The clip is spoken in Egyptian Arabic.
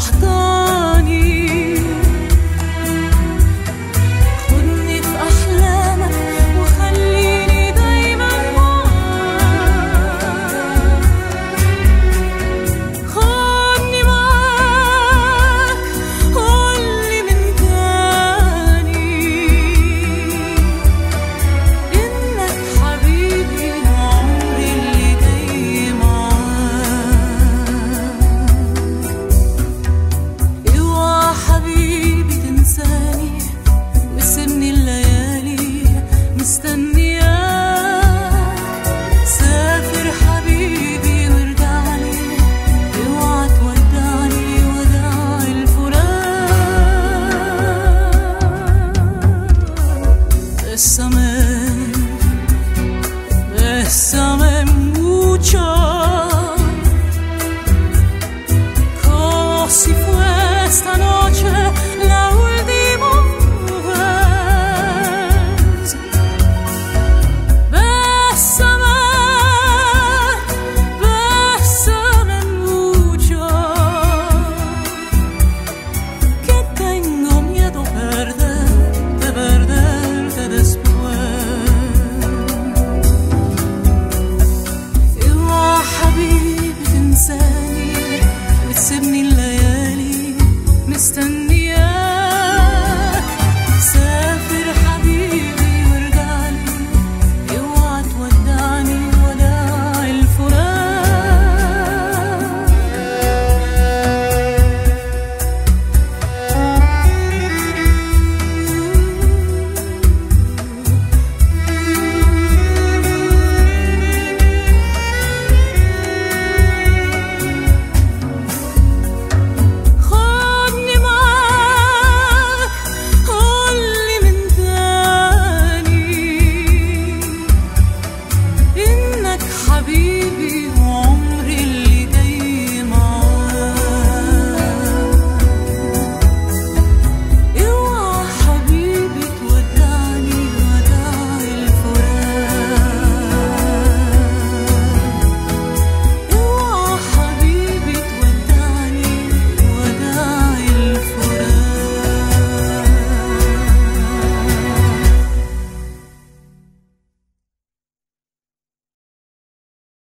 أحضاني خدني في أحلامك وخليني دايما معاك خدني معاك قولي من تاني إنك حبيبي وعمري اللي جاي معاك اوعى حبيبي تنساني وسيبني الليالي مستنياك سافر حبيبي وارجعلي اوعى تودعني وداع الفراق Bésame, bésame mucho, como si fuera esta noche la última vez. Bésame, bésame mucho, que tengo miedo perderte, perderte después. اوعى حبيبي تنساني وتسيبني الليالي مستنياك سافر حبيبي وارجعلي اوعى تودعني وداع خدني معاك قولي من تاني إنك حبيبي وعمري